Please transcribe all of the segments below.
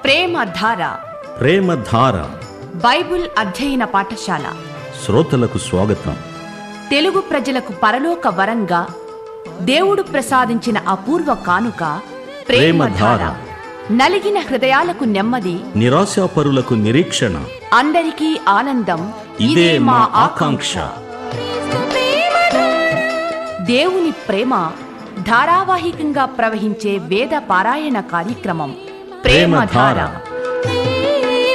ప్రేమ ధార ప్రేమధార బైబిల్ అధ్యయన పాఠశాల శ్రోతలకు స్వాగతం తెలుగు ప్రజలకు పరలోక వరంగా దేవుడు ప్రసాదించిన అపూర్వ కానుక ప్రేమధార ప్రేమధార. నలిగిన హృదయాలకు నెమ్మది నిరాశాపరులకు నిరీక్షణ అందరికీ ఆనందం ఇదే మా ఆకాంక్ష దేవుని ప్రేమ ధారావాహికంగా ప్రవహించే వేద పారాయణ కార్యక్రమం ప్రేమధార ప్రేమధార.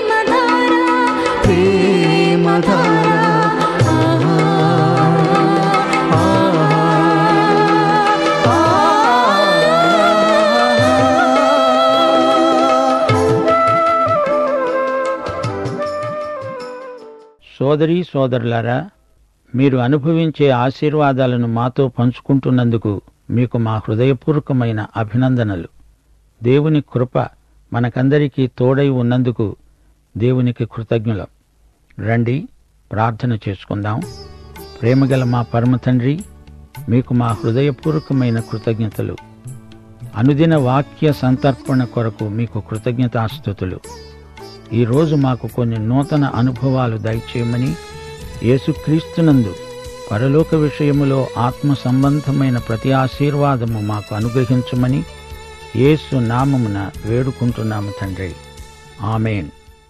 సోదరీ సోదరులారా మీరు అనుభవించే ఆశీర్వాదాలను మాతో పంచుకుంటున్నందుకు మీకు మా హృదయపూర్వకమైన అభినందనలు దేవుని కృప మనకందరికీ తోడై ఉన్నందుకు దేవునికి కృతజ్ఞులం రండి ప్రార్థన చేసుకుందాం ప్రేమగల మా పరమ తండ్రి మీకు మా హృదయపూర్వకమైన కృతజ్ఞతలు అనుదిన వాక్య సంతర్పణ కొరకు మీకు కృతజ్ఞతాస్థుతులు ఈరోజు మాకు కొన్ని నూతన అనుభవాలు దయచేయమని యేసుక్రీస్తునందు పరలోక విషయములో ఆత్మ సంబంధమైన ప్రతి ఆశీర్వాదము మాకు అనుగ్రహించమని యేసు నామమున వేడుకుంటున్నాము తండ్రి ఆమెన్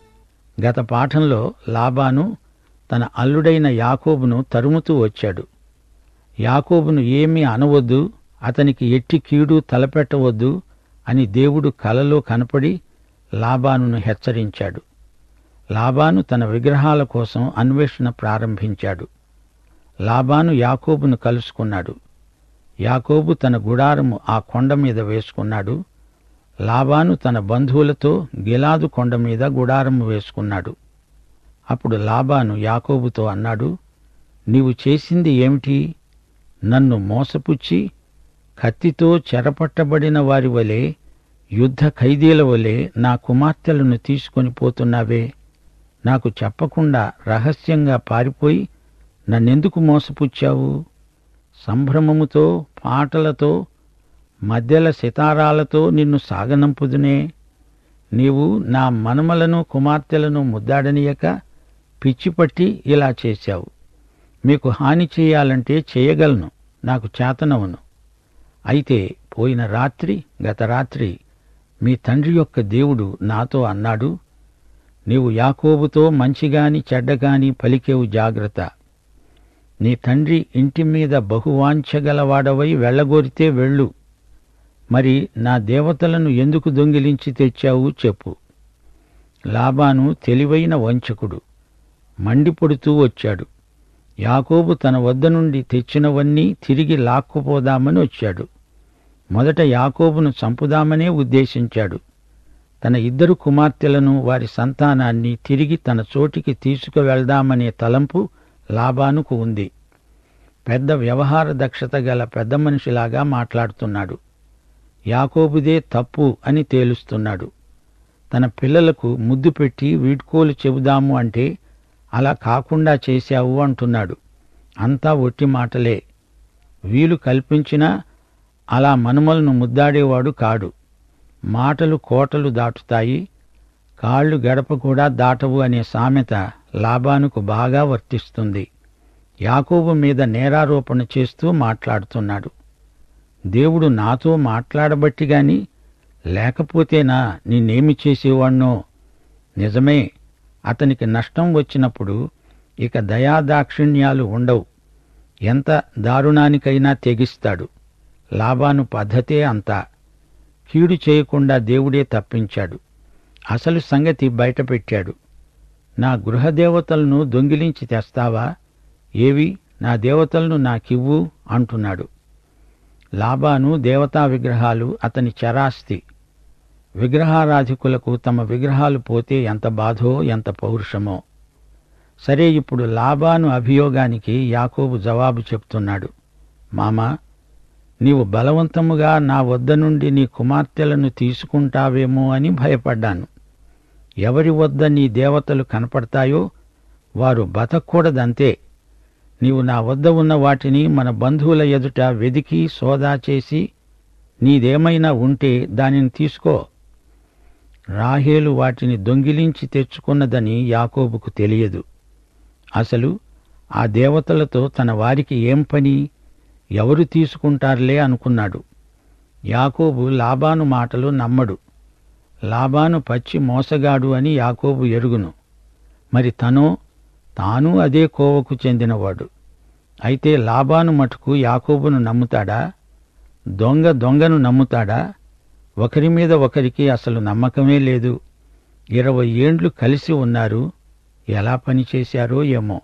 గత పాఠంలో లాబాను తన అల్లుడైన యాకోబును తరుముతూ వచ్చాడు యాకోబును ఏమీ అనవద్దు అతనికి ఎట్టి కీడు తలపెట్టవద్దు అని దేవుడు కలలో కనపడి లాబానును హెచ్చరించాడు లాబాను తన విగ్రహాల కోసం అన్వేషణ ప్రారంభించాడు లాబాను యాకోబును కలుసుకున్నాడు యాకోబు తన గుడారము ఆ కొండ మీద వేసుకున్నాడు లాబాను తన బంధువులతో గిలాదు కొండ మీద గుడారము వేసుకున్నాడు అప్పుడు లాబాను యాకోబుతో అన్నాడు నీవు చేసింది ఏమిటి నన్ను మోసపుచ్చి కత్తితో చెరపట్టబడిన వారి వలె యుద్ధ ఖైదీల వలె నా కుమార్తెలను తీసుకొని పోతున్నావే నాకు చెప్పకుండా రహస్యంగా పారిపోయి నన్నెందుకు మోసపుచ్చావు సంభ్రమముతో పాటలతో మధ్యల సితారాలతో నిన్ను సాగనంపుదునే నీవు నా మనమలను కుమార్తెలను ముద్దాడనీయక పిచ్చిపట్టి ఇలా చేశావు మీకు హాని చేయాలంటే చేయగలను నాకు చేతనవును అయితే పోయిన రాత్రి గత రాత్రి మీ తండ్రి యొక్క దేవుడు నాతో అన్నాడు నీవు యాకోబుతో మంచిగాని చెడ్డగాని పలికేవు జాగ్రత్త నీ తండ్రి ఇంటి మీద బహువాంఛగలవాడవై వెళ్ళగోరితే వెళ్ళు మరి నా దేవతలను ఎందుకు దొంగిలించి తెచ్చావు చెప్పు లాబాను తెలివైన వంచకుడు మండిపడుతూ వచ్చాడు యాకోబు తన వద్ద నుండి తెచ్చినవన్నీ తిరిగి లాక్కుపోదామని వచ్చాడు మొదట యాకోబును చంపుదామనే ఉద్దేశించాడు తన ఇద్దరు కుమార్తెలను వారి సంతానాన్ని తిరిగి తన చోటికి తీసుకువెళ్దామనే తలంపు లాబానుకు ఉంది పెద్ద వ్యవహార దక్షత గల పెద్ద మనిషిలాగా మాట్లాడుతున్నాడు యాకోబుదే తప్పు అని తేలుస్తున్నాడు తన పిల్లలకు ముద్దు పెట్టి వీడ్కోలు చెబుదాము అంటే అలా కాకుండా చేశావు అంటున్నాడు అంతా ఒట్టి మాటలే వీలు కల్పించినా అలా మనుమలను ముద్దాడేవాడు కాడు మాటలు కోటలు దాటుతాయి కాళ్ళు గడప కూడా దాటవు అనే సామెత లాబానుకు బాగా వర్తిస్తుంది యాకోబు మీద నేరారోపణ చేస్తూ మాట్లాడుతున్నాడు దేవుడు నాతో మాట్లాడబట్టి గాని లేకపోతేనా నిన్నేమి చేసేవాణ్ణో నిజమే అతనికి నష్టం వచ్చినప్పుడు ఇక దయాదాక్షిణ్యాలు ఉండవు ఎంత దారుణానికైనా తెగిస్తాడు లాభాను పద్ధతే అంతా కీడు చేయకుండా దేవుడే తప్పించాడు అసలు సంగతి బయటపెట్టాడు నా గృహదేవతలను దొంగిలించి తెస్తావా ఏవి నా దేవతలను నాకివ్వు అంటున్నాడు లాబాను దేవతా విగ్రహాలు అతని చరాస్తి విగ్రహారాధికులకు తమ విగ్రహాలు పోతే ఎంత బాధో ఎంత పౌరుషమో సరే ఇప్పుడు లాబాను అభియోగానికి యాకోబు జవాబు చెప్తున్నాడు మామా నీవు బలవంతముగా నా వద్ద నుండి నీ కుమార్తెలను తీసుకుంటావేమో అని భయపడ్డాను ఎవరి వద్ద నీ దేవతలు కనపడతాయో వారు బతకూడదంతే నీవు నా వద్ద ఉన్న వాటిని మన బంధువుల ఎదుట వెదికి సోదా చేసి నీదేమైనా ఉంటే దానిని తీసుకో రాహేలు వాటిని దొంగిలించి తెచ్చుకున్నదని యాకోబుకు తెలియదు అసలు ఆ దేవతలతో తన వారికి ఏం పని ఎవరు తీసుకుంటారులే అనుకున్నాడు యాకోబు లాబాను మాటలు నమ్మడు లాబాను పచ్చి మోసగాడు అని యాకోబు ఎరుగును మరి తనో తాను అదే కోవకు చెందినవాడు అయితే లాబాను మటుకు యాకోబును నమ్ముతాడా దొంగ దొంగను నమ్ముతాడా ఒకరి మీద ఒకరికి అసలు నమ్మకమే లేదు ఇరవై ఏండ్లు కలిసి ఉన్నారు ఎలా పనిచేశారో ఏమో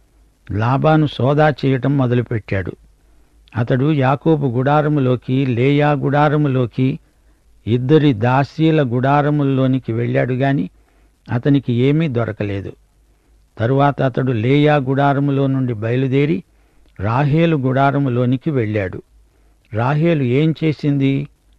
లాబాను సోదా చేయటం మొదలుపెట్టాడు అతడు యాకోబు గుడారములోకి లేయా గుడారములోకి ఇద్దరి దాసీల గుడారముల్లోనికి వెళ్ళాడు గాని అతనికి ఏమీ దొరకలేదు తరువాత అతడు లేయా గుడారములో నుండి బయలుదేరి రాహేలు గుడారములోనికి వెళ్ళాడు రాహేలు ఏం చేసింది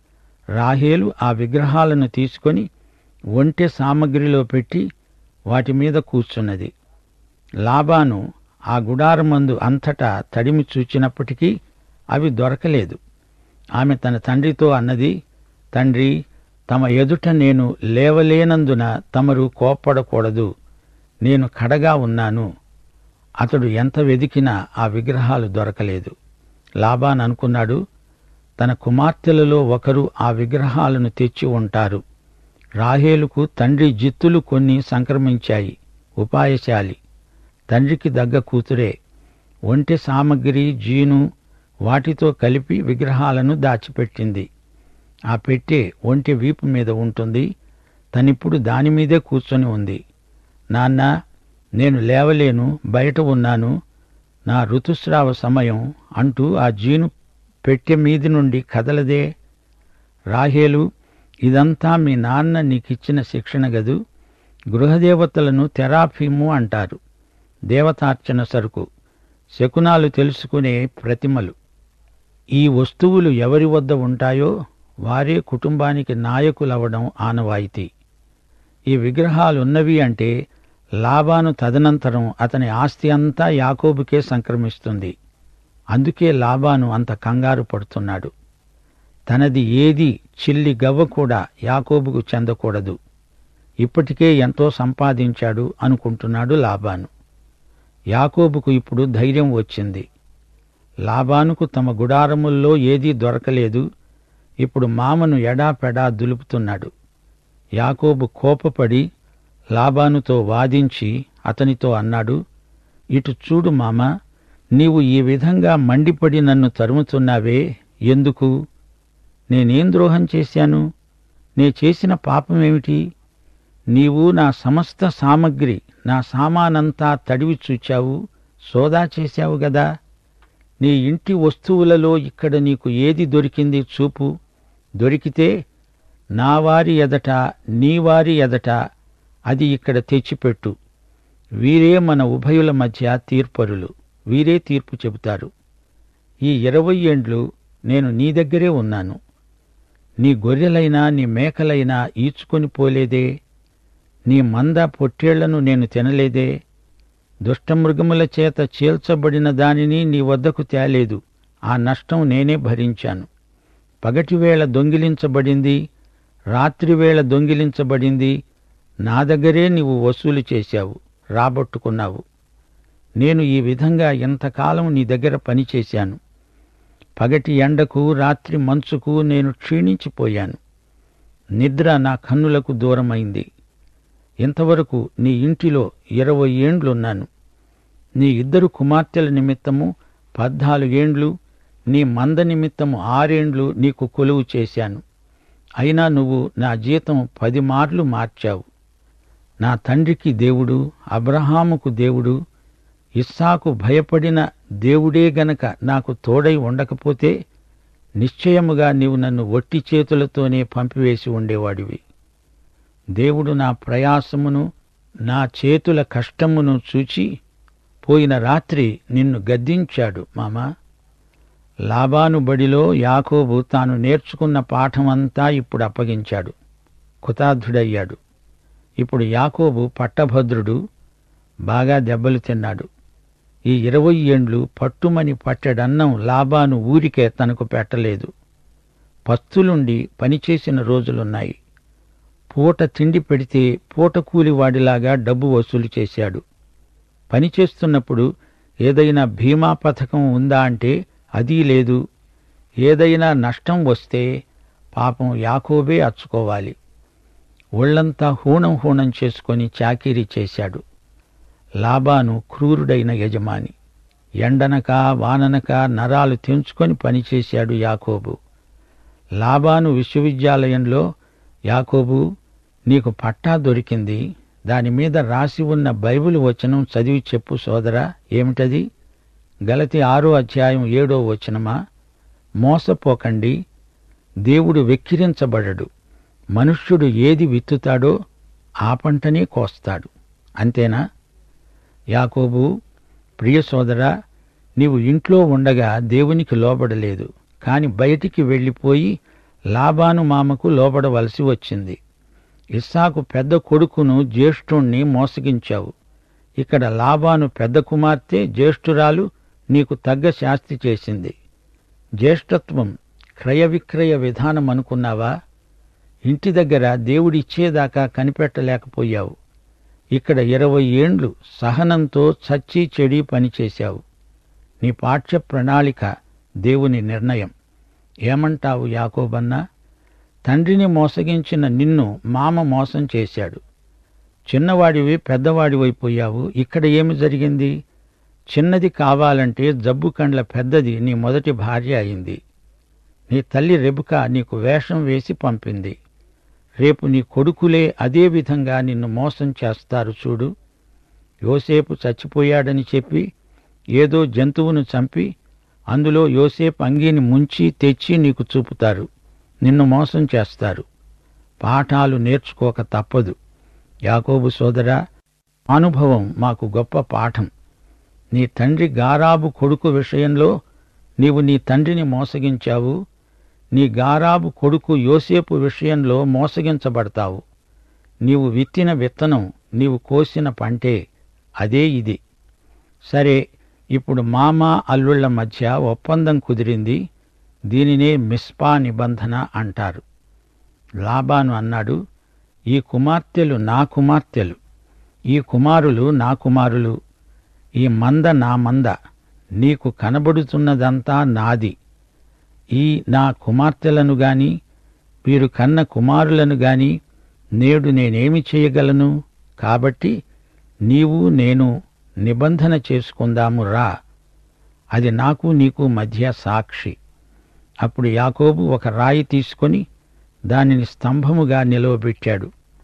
రాహేలు ఆ విగ్రహాలను తీసుకొని ఒంటె సామగ్రిలో పెట్టి వాటి మీద కూర్చున్నది లాబాను ఆ గుడారమందు అంతటా తడిమి చూచినప్పటికీ అవి దొరకలేదు ఆమె తన తండ్రితో అన్నది తండ్రి తమ ఎదుట నేను లేవలేనందున తమరు కోప్పడకూడదు నేను కడగా ఉన్నాను అతడు ఎంత వెదికినా ఆ విగ్రహాలు దొరకలేదు లాబాన్ అనుకున్నాడు తన కుమార్తెలలో ఒకరు ఆ విగ్రహాలను తెచ్చి ఉంటారు రాహేలుకు తండ్రి జిత్తులు కొన్ని సంక్రమించాయి ఉపాయశాలి తండ్రికి దగ్గ కూతురే ఒంటె సామగ్రి జీను వాటితో కలిపి విగ్రహాలను దాచిపెట్టింది ఆ పెట్టె ఒంటె వీపు మీద ఉంటుంది తనిప్పుడు దానిమీదే కూర్చొని ఉంది నాన్న నేను లేవలేను బయట ఉన్నాను నా ఋతుస్రావ సమయం అంటూ ఆ జీను పెట్టె మీది నుండి కదలదే రాహేలు ఇదంతా మీ నాన్న నీకిచ్చిన శిక్షణ గదు గృహదేవతలను తెరాఫీము అంటారు దేవతార్చన సరుకు శకునాలు తెలుసుకునే ప్రతిమలు ఈ వస్తువులు ఎవరి వద్ద ఉంటాయో వారే కుటుంబానికి నాయకులవడం ఆనవాయితీ ఈ విగ్రహాలున్నవి అంటే లాబాను తదనంతరం అతని ఆస్తి అంతా యాకోబుకే సంక్రమిస్తుంది అందుకే లాబాను అంత కంగారు పడుతున్నాడు తనది ఏది చిల్లి గవ్వ కూడా యాకోబుకు చెందకూడదు ఇప్పటికే ఎంతో సంపాదించాడు అనుకుంటున్నాడు లాబాను యాకోబుకు ఇప్పుడు ధైర్యం వచ్చింది లాబానుకు తమ గుడారముల్లో ఏదీ దొరకలేదు ఇప్పుడు మామను ఎడాపెడా దులుపుతున్నాడు యాకోబు కోపపడి లాబానుతో వాదించి అతనితో అన్నాడు ఇటు చూడు మామ నీవు ఈ విధంగా మండిపడి నన్ను తరుముతున్నావే ఎందుకు నేనేం ద్రోహం చేశాను నే చేసిన పాపమేమిటి నీవు నా సమస్త సామగ్రి నా సామానంతా తడివి చూచావు సోదా చేశావు గదా నీ ఇంటి వస్తువులలో ఇక్కడ నీకు ఏది దొరికింది చూపు దొరికితే నా వారి ఎదట నీ వారి ఎదట అది ఇక్కడ తెచ్చిపెట్టు వీరే మన ఉభయుల మధ్య తీర్పరులు వీరే తీర్పు చెబుతారు ఈ ఇరవై ఏండ్లు నేను నీ దగ్గరే ఉన్నాను నీ గొర్రెలైనా నీ మేకలైనా ఈడ్చుకొని పోలేదే నీ మంద పొట్టేళ్లను నేను తినలేదే దుష్టమృగముల చేత చీల్చబడిన దానిని నీ వద్దకు తేలేదు ఆ నష్టం నేనే భరించాను పగటివేళ దొంగిలించబడింది రాత్రివేళ దొంగిలించబడింది నా దగ్గరే నీవు వసూలు చేశావు రాబట్టుకున్నావు నేను ఈ విధంగా ఎంతకాలం నీ దగ్గర పనిచేశాను పగటి ఎండకు రాత్రి మంచుకు నేను క్షీణించిపోయాను నిద్ర నా కన్నులకు దూరమైంది ఇంతవరకు నీ ఇంటిలో ఇరవై ఏండ్లున్నాను నీ ఇద్దరు కుమార్తెల నిమిత్తము పద్నాలుగేండ్లు నీ మంద నిమిత్తము ఆరేండ్లు నీకు కొలువు చేశాను అయినా నువ్వు నా జీతం పది మార్లు మార్చావు నా తండ్రికి దేవుడు అబ్రహాముకు దేవుడు ఇస్సాకు భయపడిన దేవుడే గనక నాకు తోడై ఉండకపోతే నిశ్చయముగా నీవు నన్ను ఒట్టి చేతులతోనే పంపివేసి ఉండేవాడివి దేవుడు నా ప్రయాసమును నా చేతుల కష్టమును చూచి పోయిన రాత్రి నిన్ను గద్దించాడు మామా లాబాను బడిలో యాకోబు తాను నేర్చుకున్న పాఠమంతా ఇప్పుడు అప్పగించాడు కృతార్థుడయ్యాడు ఇప్పుడు యాకోబు పట్టభద్రుడు బాగా దెబ్బలు తిన్నాడు ఈ ఇరవై ఏండ్లు పట్టుమని పట్టెడన్నం లాబాను ఊరికే తనకు పెట్టలేదు పస్తులుండి పనిచేసిన రోజులున్నాయి పూట తిండి పెడితే పూట కూలివాడిలాగా డబ్బు వసూలు చేశాడు పని చేస్తున్నప్పుడు ఏదైనా బీమా పథకం ఉందా అంటే అదీ లేదు ఏదైనా నష్టం వస్తే పాపం యాకోబే అచ్చుకోవాలి ఒళ్లంతా హూణం హూణం చేసుకొని చాకిరీ చేశాడు లాబాను క్రూరుడైన యజమాని ఎండనక వాననక నరాలు తెంచుకొని పనిచేశాడు యాకోబు లాబాను విశ్వవిద్యాలయంలో యాకోబు నీకు పట్టా దొరికింది దాని మీద రాసి ఉన్న బైబిల్ వచనం చదివి చెప్పు సోదరా ఏమిటది గలతి ఆరో అధ్యాయం ఏడో వచనమా మోసపోకండి దేవుడు వెక్కిరించబడడు మనుష్యుడు ఏది విత్తుతాడో ఆ పంటనే కోస్తాడు అంతేనా యాకోబు ప్రియ సోదరా నీవు ఇంట్లో ఉండగా దేవునికి లోబడలేదు కాని బయటికి వెళ్ళిపోయి లాబాను మామకు లోబడవలసి వచ్చింది ఇస్సాకు పెద్ద కొడుకును జ్యేష్ఠుణ్ణి మోసగించావు ఇక్కడ లాబాను పెద్ద కుమార్తె జ్యేష్ఠురాలు నీకు తగ్గ శాస్తి చేసింది జ్యేష్ఠత్వం క్రయ విక్రయ విధానం అనుకున్నావా ఇంటి దగ్గర దేవుడిచ్చేదాకా కనిపెట్టలేకపోయావు ఇక్కడ ఇరవై ఏండ్లు సహనంతో చచ్చి చెడి పనిచేశావు నీ పాఠ్య ప్రణాళిక దేవుని నిర్ణయం ఏమంటావు యాకోబన్నా తండ్రిని మోసగించిన నిన్ను మామ మోసం చేశాడు చిన్నవాడివి పెద్దవాడివైపోయావు ఇక్కడ ఏమి జరిగింది చిన్నది కావాలంటే జబ్బు కండ్ల పెద్దది నీ మొదటి భార్య అయింది నీ తల్లి రెబుక నీకు వేషం వేసి పంపింది రేపు నీ కొడుకులే అదే విధంగా నిన్ను మోసం చేస్తారు చూడు యోసేపు చచ్చిపోయాడని చెప్పి ఏదో జంతువును చంపి అందులో యోసేపు అంగీని ముంచి తెచ్చి నీకు చూపుతారు నిన్ను మోసం చేస్తారు పాఠాలు నేర్చుకోక తప్పదు యాకోబు సోదరా అనుభవం మాకు గొప్ప పాఠం నీ తండ్రి గారాబు కొడుకు విషయంలో నీవు నీ తండ్రిని మోసగించావు నీ గారాబు కొడుకు యోసేపు విషయంలో మోసగించబడతావు నీవు విత్తిన విత్తనం నీవు కోసిన పంటే అదే ఇది సరే ఇప్పుడు మామ అల్లుళ్ల మధ్య ఒప్పందం కుదిరింది దీనినే మిస్పా నిబంధన అంటారు లాబాను అన్నాడు ఈ కుమార్తెలు నా కుమార్తెలు ఈ కుమారులు నా కుమారులు ఈ మంద నా మంద నీకు కనబడుతున్నదంతా నాది ఈ నా కుమార్తెలను గాని వీరు కన్న కుమారులను గాని నేడు నేనేమి చేయగలను కాబట్టి నీవు నేను నిబంధన చేసుకుందాము రా అది నాకు నీకు మధ్య సాక్షి అప్పుడు యాకోబు ఒక రాయి తీసుకొని దానిని స్తంభముగా నిలవబెట్టాడు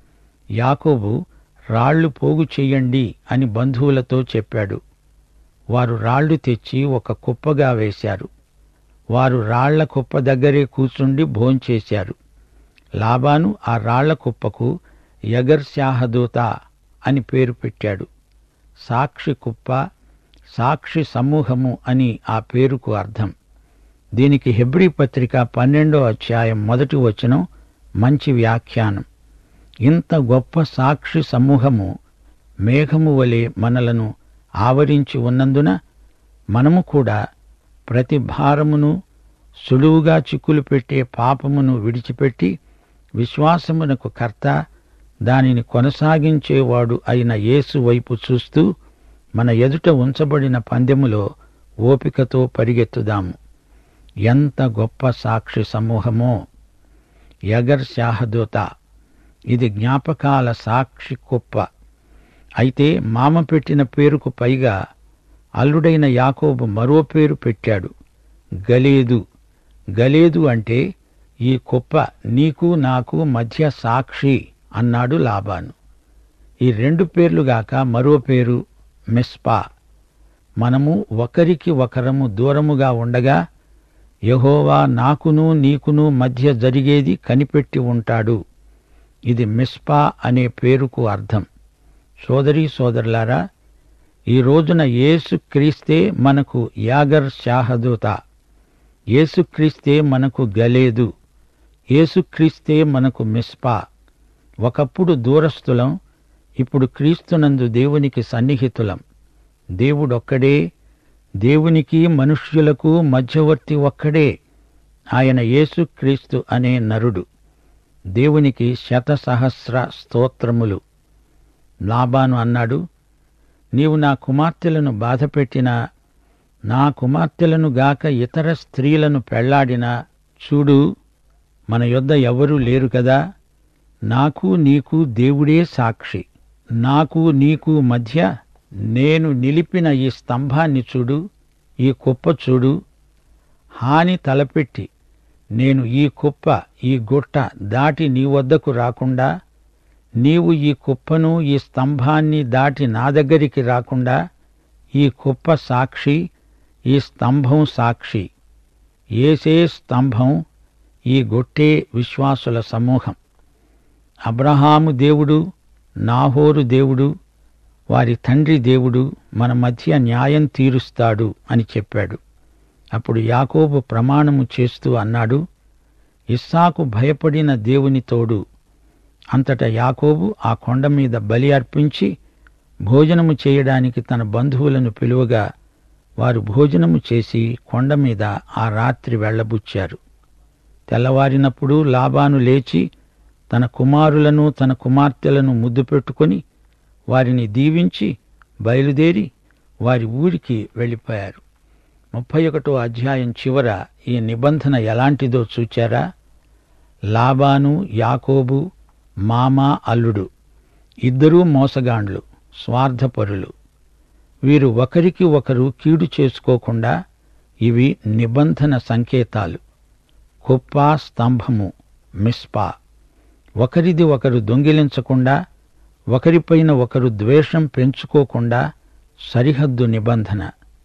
యాకోబు రాళ్లు పోగు చెయ్యండి అని బంధువులతో చెప్పాడు వారు రాళ్లు తెచ్చి ఒక కుప్పగా వేశారు వారు రాళ్ల కుప్ప దగ్గరే కూర్చుండి భోంచేశారు లాబాను ఆ రాళ్ల కుప్పకు యగర్శాహదూత అని పేరు పెట్టాడు సాక్షి కుప్ప సాక్షి సమూహము అని ఆ పేరుకు అర్థం దీనికి హెబ్రీ పత్రిక పన్నెండో అధ్యాయం మొదటి వచనం మంచి వ్యాఖ్యానం ఇంత గొప్ప సాక్షి సమూహము మేఘము వలె మనలను ఆవరించి ఉన్నందున మనము కూడా ప్రతి భారమును సులువుగా చిక్కులు పెట్టే పాపమును విడిచిపెట్టి విశ్వాసమునకు కర్త దానిని కొనసాగించేవాడు అయిన యేసు వైపు చూస్తూ మన ఎదుట ఉంచబడిన పందెములో ఓపికతో పరిగెత్తుదాము ఎంత గొప్ప సాక్షి సమూహమో యగర్ శాహదూత ఇది జ్ఞాపకాల సాక్షి కుప్ప అయితే మామ పెట్టిన పేరుకు పైగా అల్లుడైన యాకోబు మరో పేరు పెట్టాడు గలేదు గలేదు అంటే ఈ కుప్ప నీకు నాకు మధ్య సాక్షి అన్నాడు లాబాను ఈ రెండు పేర్లుగాక మరో పేరు మిస్పా మనము ఒకరికి ఒకరము దూరముగా ఉండగా యహోవా నాకును నీకును మధ్య జరిగేది కనిపెట్టి ఉంటాడు ఇది మిస్పా అనే పేరుకు అర్థం సోదరీ సోదరులారా ఈ రోజున యేసుక్రీస్తే మనకు యాగర్ శాహదూత యేసుక్రీస్తే మనకు గలేదు యేసుక్రీస్తే మనకు మిస్పా ఒకప్పుడు దూరస్థులం ఇప్పుడు క్రీస్తునందు దేవునికి సన్నిహితులం దేవుడొక్కడే దేవునికి మనుష్యులకు మధ్యవర్తి ఒక్కడే ఆయన యేసుక్రీస్తు అనే నరుడు దేవునికి శతసహస్ర స్తోత్రములు లాబాను అన్నాడు నీవు నా కుమార్తెలను బాధపెట్టినా నా కుమార్తెలను గాక ఇతర స్త్రీలను పెళ్లాడినా చూడు మన యొద్ద ఎవరూ లేరు కదా నాకు నీకు దేవుడే సాక్షి నాకు నీకు మధ్య నేను నిలిపిన ఈ స్తంభాన్ని చూడు ఈ కుప్ప చూడు హాని తలపెట్టి నేను ఈ కుప్ప ఈ గుట్ట దాటి నీ వద్దకు రాకుండా నీవు ఈ కుప్పను ఈ స్తంభాన్ని దాటి నా దగ్గరికి రాకుండా ఈ కుప్ప సాక్షి ఈ స్తంభం సాక్షి ఏసే స్తంభం ఈ గొట్టే విశ్వాసుల సమూహం అబ్రహాము దేవుడు నాహోరు దేవుడు వారి తండ్రి దేవుడు మన మధ్య న్యాయం తీరుస్తాడు అని చెప్పాడు అప్పుడు యాకోబు ప్రమాణము చేస్తూ అన్నాడు ఇస్సాకు భయపడిన దేవుని తోడు అంతట యాకోబు ఆ కొండ మీద బలి అర్పించి భోజనము చేయడానికి తన బంధువులను పిలువగా వారు భోజనము చేసి కొండ మీద ఆ రాత్రి వెళ్లబుచ్చారు తెల్లవారినప్పుడు లాబాను లేచి తన కుమారులను తన కుమార్తెలను ముద్దు పెట్టుకుని వారిని దీవించి బయలుదేరి వారి ఊరికి వెళ్ళిపోయారు ముప్పై ఒకటో అధ్యాయం చివర ఈ నిబంధన ఎలాంటిదో చూచారా లాబాను యాకోబు మామ అల్లుడు ఇద్దరూ మోసగాండ్లు స్వార్థపరులు వీరు ఒకరికి ఒకరు కీడు చేసుకోకుండా ఇవి నిబంధన సంకేతాలు కుప్ప స్తంభము మిస్పా ఒకరిది ఒకరు దొంగిలించకుండా ఒకరిపైన ఒకరు ద్వేషం పెంచుకోకుండా సరిహద్దు నిబంధన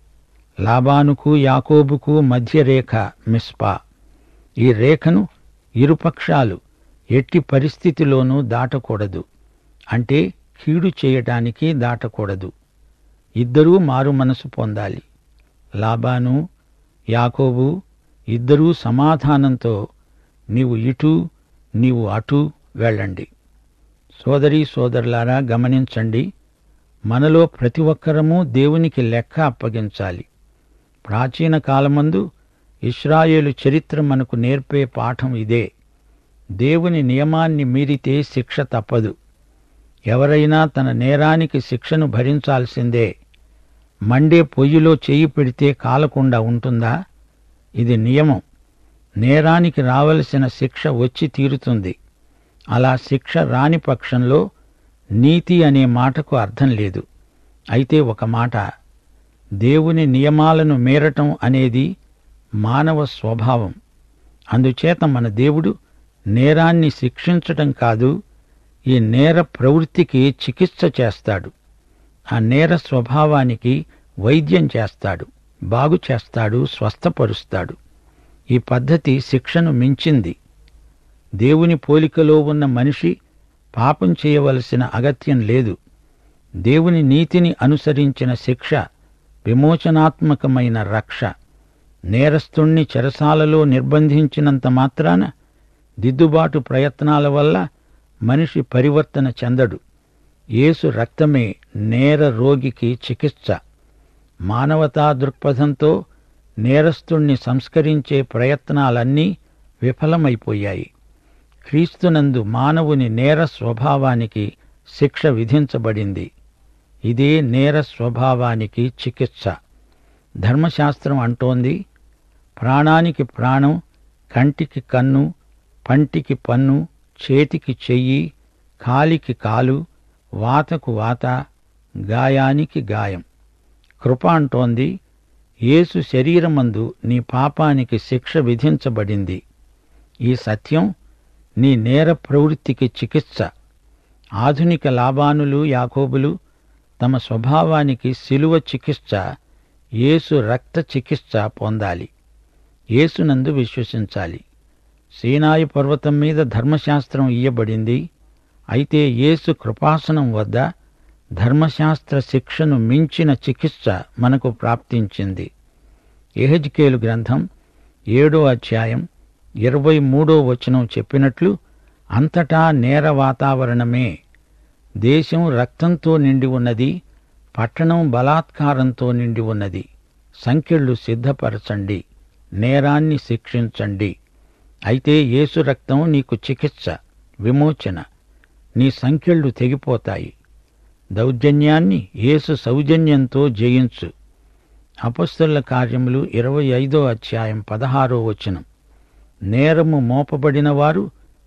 లాబానుకు యాకోబుకు మధ్య రేఖ మిస్పా ఈ రేఖను ఇరుపక్షాలు ఎట్టి పరిస్థితిలోనూ దాటకూడదు అంటే కీడు చేయటానికి దాటకూడదు ఇద్దరూ మారు మనసు పొందాలి లాబాను యాకోబు ఇద్దరూ సమాధానంతో నీవు ఇటు నీవు అటు వెళ్ళండి సోదరీ సోదరులారా గమనించండి మనలో ప్రతి ఒక్కరము దేవునికి లెక్క అప్పగించాలి ప్రాచీన కాలమందు ఇస్రాయేలు చరిత్ర మనకు నేర్పే పాఠం ఇదే దేవుని నియమాన్ని మీరితే శిక్ష తప్పదు ఎవరైనా తన నేరానికి శిక్షను భరించాల్సిందే మండే పొయ్యిలో చెయ్యి పెడితే కాలకుండా ఉంటుందా ఇది నియమం నేరానికి రావలసిన శిక్ష వచ్చి తీరుతుంది అలా శిక్ష రాని పక్షంలో నీతి అనే మాటకు అర్థం లేదు అయితే ఒక మాట దేవుని నియమాలను మీరటం అనేది మానవ స్వభావం అందుచేత మన దేవుడు నేరాన్ని శిక్షించటం కాదు ఈ నేర ప్రవృత్తికి చికిత్స చేస్తాడు ఆ నేర స్వభావానికి వైద్యం చేస్తాడు బాగు చేస్తాడు స్వస్థపరుస్తాడు ఈ పద్ధతి శిక్షను మించింది దేవుని పోలికలో ఉన్న మనిషి పాపం చేయవలసిన అగత్యం లేదు దేవుని నీతిని అనుసరించిన శిక్ష విమోచనాత్మకమైన రక్ష నేరస్తుణ్ణి చెరసాలలో నిర్బంధించినంత మాత్రాన దిద్దుబాటు ప్రయత్నాల వల్ల మనిషి పరివర్తన చెందడు యేసు రక్తమే నేర రోగికి చికిత్స మానవతా దృక్పథంతో నేరస్తుణ్ణి సంస్కరించే ప్రయత్నాలన్నీ విఫలమైపోయాయి క్రీస్తునందు మానవుని నేర స్వభావానికి శిక్ష విధించబడింది ఇదే నేర స్వభావానికి చికిత్స ధర్మశాస్త్రం అంటోంది ప్రాణానికి ప్రాణం కంటికి కన్ను పంటికి పన్ను చేతికి చెయ్యి కాలికి కాలు వాతకు వాత గాయానికి గాయం కృప అంటోంది యేసు శరీరమందు నీ పాపానికి శిక్ష విధించబడింది ఈ సత్యం నీ నేర ప్రవృత్తికి చికిత్స ఆధునిక లాభానులు యాకోబులు తమ స్వభావానికి శిలువ చికిత్స యేసు రక్త చికిత్స పొందాలి యేసునందు విశ్వసించాలి సీనాయి పర్వతం మీద ధర్మశాస్త్రం ఇయ్యబడింది అయితే యేసు కృపాసనం వద్ద ధర్మశాస్త్ర శిక్షను మించిన చికిత్స మనకు ప్రాప్తించింది ఎహెజ్కేలు గ్రంథం ఏడో అధ్యాయం ఇరవై మూడో వచనం చెప్పినట్లు అంతటా నేర వాతావరణమే దేశం రక్తంతో నిండి ఉన్నది పట్టణం బలాత్కారంతో నిండి ఉన్నది సంఖ్యలు సిద్ధపరచండి నేరాన్ని శిక్షించండి అయితే యేసు రక్తం నీకు చికిత్స విమోచన నీ సంఖ్యలు తెగిపోతాయి దౌర్జన్యాన్ని యేసు సౌజన్యంతో జయించు అపస్తుల కార్యములు ఇరవై ఐదో అధ్యాయం పదహారో వచనం నేరము మోపబడిన వారు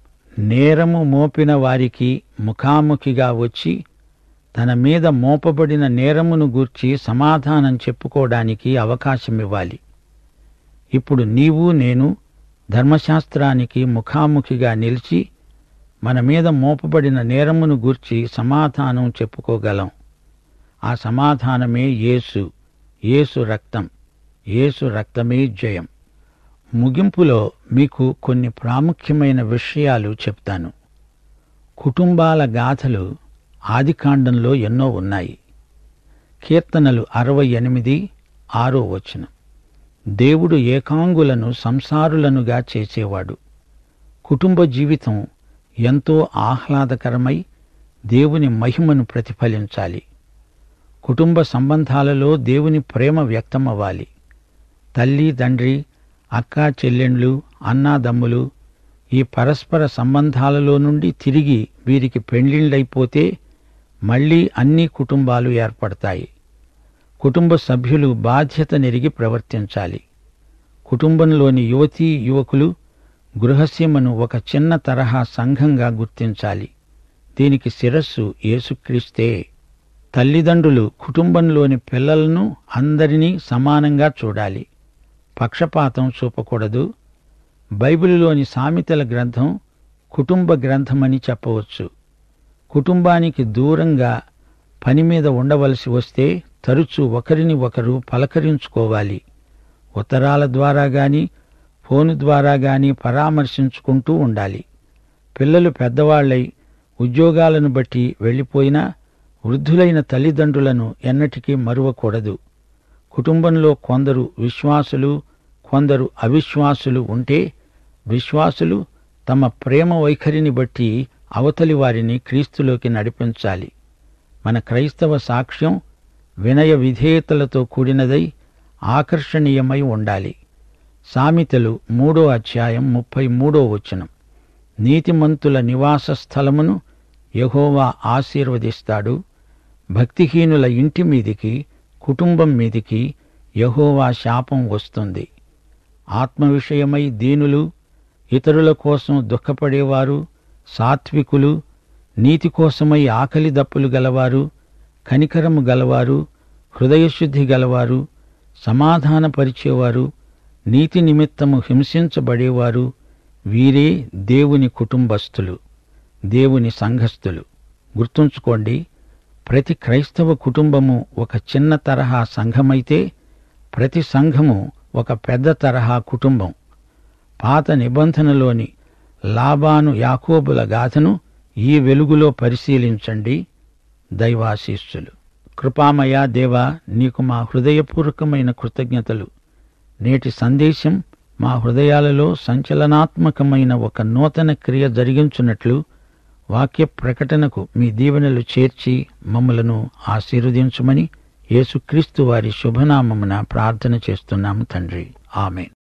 నేరము మోపిన వారికి ముఖాముఖిగా వచ్చి తన మీద మోపబడిన నేరమును గూర్చి సమాధానం చెప్పుకోవడానికి అవకాశమివ్వాలి ఇప్పుడు నీవు నేను ధర్మశాస్త్రానికి ముఖాముఖిగా నిలిచి మన మీద మోపబడిన నేరమును గూర్చి సమాధానం చెప్పుకోగలం ఆ సమాధానమే యేసు యేసు రక్తం యేసు రక్తమే జయం ముగింపులో మీకు కొన్ని ప్రాముఖ్యమైన విషయాలు చెప్తాను కుటుంబాల గాథలు ఆదికాండంలో ఎన్నో ఉన్నాయి కీర్తనలు అరవై ఎనిమిది ఆరో వచనం దేవుడు ఏకాంగులను సంసారులనుగా చేసేవాడు కుటుంబ జీవితం ఎంతో ఆహ్లాదకరమై దేవుని మహిమను ప్రతిఫలించాలి కుటుంబ సంబంధాలలో దేవుని ప్రేమ వ్యక్తమవ్వాలి తల్లి తండ్రి అక్క చెల్లెండ్లు అన్నాదమ్ములు ఈ పరస్పర సంబంధాలలో నుండి తిరిగి వీరికి పెండ్లిళ్ళైపోతే మళ్లీ అన్ని కుటుంబాలు ఏర్పడతాయి కుటుంబ సభ్యులు బాధ్యత నెరిగి ప్రవర్తించాలి కుటుంబంలోని యువతీ యువకులు గృహసీమను ఒక చిన్న తరహా సంఘంగా గుర్తించాలి దీనికి శిరస్సు యేసుక్రీస్తే తల్లిదండ్రులు కుటుంబంలోని పిల్లలను అందరినీ సమానంగా చూడాలి పక్షపాతం చూపకూడదు బైబిలులోని సామెతల గ్రంథం కుటుంబ గ్రంథమని చెప్పవచ్చు కుటుంబానికి దూరంగా పని మీద ఉండవలసి వస్తే తరచూ ఒకరిని ఒకరు పలకరించుకోవాలి ఉత్తరాల ద్వారా గాని ఫోను ద్వారా గాని పరామర్శించుకుంటూ ఉండాలి పిల్లలు పెద్దవాళ్లై ఉద్యోగాలను బట్టి వెళ్ళిపోయినా వృద్ధులైన తల్లిదండ్రులను ఎన్నటికీ మరువకూడదు కుటుంబంలో కొందరు విశ్వాసులు కొందరు అవిశ్వాసులు ఉంటే విశ్వాసులు తమ ప్రేమ వైఖరిని బట్టి అవతలి వారిని క్రీస్తులోకి నడిపించాలి మన క్రైస్తవ సాక్ష్యం వినయ విధేయతలతో కూడినదై ఆకర్షణీయమై ఉండాలి సామెతలు మూడో అధ్యాయం ముప్పై మూడో వచనం నీతిమంతుల నివాస స్థలమును యహోవా ఆశీర్వదిస్తాడు భక్తిహీనుల ఇంటి మీదికి కుటుంబం మీదికి యహోవా శాపం వస్తుంది ఆత్మ విషయమై దీనులు ఇతరుల కోసం దుఃఖపడేవారు సాత్వికులు నీతి కోసమై ఆకలి దప్పులు గలవారు కనికరము గలవారు హృదయశుద్ధి గలవారు సమాధానపరిచేవారు నీతి నిమిత్తము హింసించబడేవారు వీరే దేవుని కుటుంబస్థులు దేవుని సంఘస్థులు గుర్తుంచుకోండి ప్రతి క్రైస్తవ కుటుంబము ఒక చిన్న తరహా సంఘమైతే ప్రతి సంఘము ఒక పెద్ద తరహా కుటుంబం పాత నిబంధనలోని లాబాను యాకోబుల గాథను ఈ వెలుగులో పరిశీలించండి దైవాశీస్సులు కృపామయ దేవా నీకు మా హృదయపూర్వకమైన కృతజ్ఞతలు నేటి సందేశం మా హృదయాలలో సంచలనాత్మకమైన ఒక నూతన క్రియ జరిగించున్నట్లు వాక్య ప్రకటనకు మీ దీవెనలు చేర్చి మమ్మలను ఆశీర్వదించుమని యేసుక్రీస్తు వారి శుభనామమున ప్రార్థన చేస్తున్నాము తండ్రి ఆమెన్